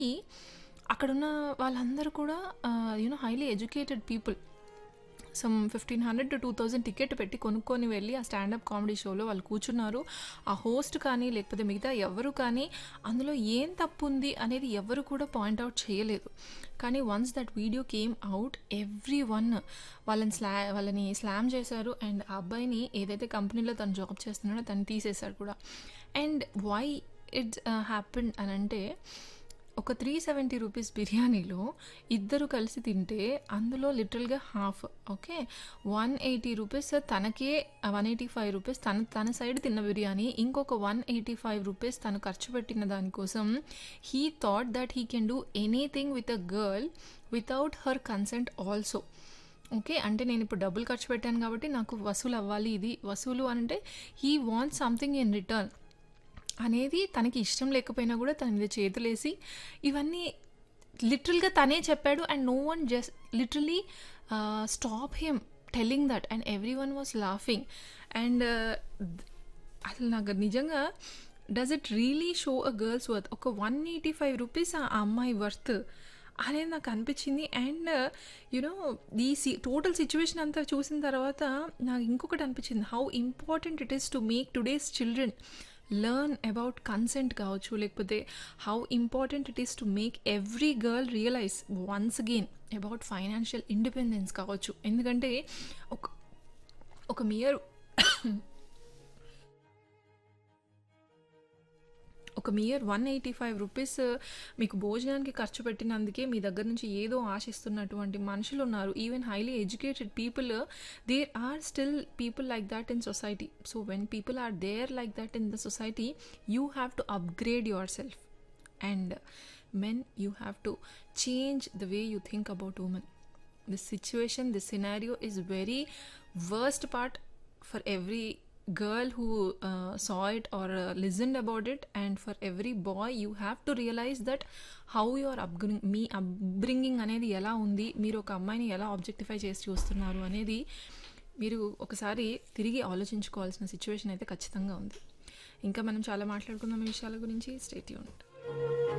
ఈ అక్కడున్న వాళ్ళందరూ కూడా you know highly educated people some fifteen hundred to two thousand ticket పెట్టి కొనుక్కొని వెళ్ళి ఆ స్టాండప్ కామెడీ షోలో వాళ్ళు కూర్చున్నారు ఆ హోస్ట్ కానీ లేకపోతే మిగతా ఎవరు కానీ అందులో ఏం తప్పు ఉంది అనేది ఎవరు కూడా పాయింట్అవుట్ చేయలేదు కానీ once that video came out every one వాళ్ళని స్లా వాళ్ళని స్లామ్ చేశారు అండ్ ఆ అబ్బాయిని ఏదైతే కంపెనీలో తను జాబ్ చేస్తున్నాడో తను తీసేశారు కూడా అండ్ వై ఇట్స్ హ్యాపెన్ అని అంటే ఒక త్రీ సెవెంటీ రూపీస్ బిర్యానీలో ఇద్దరు కలిసి తింటే అందులో లిటరల్గా half okay one eighty rupees తనకే వన్ ఎయిటీ ఫైవ్ రూపీస్ తన తన సైడ్ తిన్న బిర్యానీ ఇంకొక వన్ ఎయిటీ ఫైవ్ రూపీస్ తను ఖర్చు పెట్టిన దానికోసం he thought that he can do anything with a girl without her consent also okay అంటే నేను ఇప్పుడు డబ్బులు ఖర్చు పెట్టాను కాబట్టి నాకు వసూలు అవ్వాలి ఇది వసూలు అంటే he want something in return అనేది తనకి ఇష్టం లేకపోయినా కూడా తన మీద చేతులేసి ఇవన్నీ లిటరల్గా తనే చెప్పాడు and no one just literally stop him telling that and every one was laughing and అసలు నాకు నిజంగా does it really show a girls worth ఒక వన్ ఎయిటీ ఫైవ్ రూపీస్ ఆ అమ్మాయి వర్త్ అనేది నాకు అనిపించింది అండ్ యునో ఈ సి టోటల్ సిచ్యువేషన్ అంతా చూసిన తర్వాత నాకు ఇంకొకటి అనిపించింది how important it is to make today's children learn about consent కావచ్చు లేకపోతే how important it is to make every girl realize once again about financial independence కావచ్చు ఎందుకంటే ఒక ఒక మియర్ ఒక mere one eighty five rupees మీకు భోజనానికి ఖర్చు పెట్టినందుకే మీ దగ్గర నుంచి ఏదో ఆశిస్తున్నటువంటి మనుషులు ఉన్నారు even highly educated people there are still people like that in society so when people are there like that in the society you have to upgrade your self and men you have to change the way you think about women this situation this scenario is very worst part for every girl who uh, saw it or uh, listened about it and for every boy you have to realize that how your upbringing మీ upbringing అనేది ఎలా ఉంది మీరు ఒక అమ్మాయిని ఎలా objectify చేసి చూస్తున్నారు అనేది మీరు ఒకసారి తిరిగి ఆలోచించుకోవాల్సిన సిచ్యువేషన్ అయితే ఖచ్చితంగా ఉంది ఇంకా మనం చాలా మాట్లాడుకుందాం ఈ విషయాల గురించి స్టేట్ యూనిట్